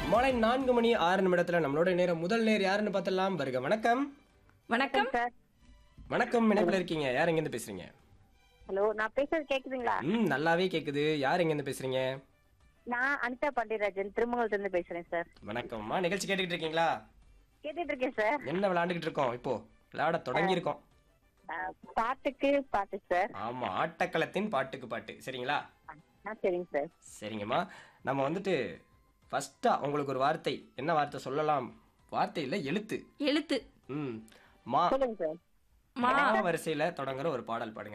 மாலை நான்கு மணி ஆறு நிமிடத்துல நம்மளோட நேரம் முதல் நேர் யாருன்னு பார்த்தலாம் வருக வணக்கம் வணக்கம் சார் வணக்கம் இணைப்புல இருக்கீங்க யார் எங்க இருந்து பேசுறீங்க ஹலோ நான் பேசுறது கேக்குதுங்களா ம் நல்லாவே கேக்குது யார் எங்க இருந்து பேசுறீங்க நான் அனிதா பாண்டியராஜன் திருமங்கலத்துல இருந்து பேசுறேன் சார் வணக்கம்மா நிகழ்ச்சி கேட்டுக்கிட்டு இருக்கீங்களா கேட்டுட்டு இருக்கேன் சார் என்ன விளையாண்டுகிட்டு இருக்கோம் இப்போ விளையாட தொடங்கி இருக்கோம் அஹ், பாட்டுக்கு பாட்டு சார் ஆமா ஆட்டக்களத்தின் பாட்டுக்கு பாட்டு சரிங்களா ஆ சரிங்க சார் சரிங்கம்மா நம்ம வந்துட்டு ஃபர்ஸ்டா உங்களுக்கு ஒரு வார்த்தை என்ன வார்த்தை சொல்லலாம் வார்த்தை இல்ல எழுத்து எழுத்து ம் மா சொல்லுங்க சார் மா வரிசையில தொடங்குற ஒரு பாடல் பாடுங்க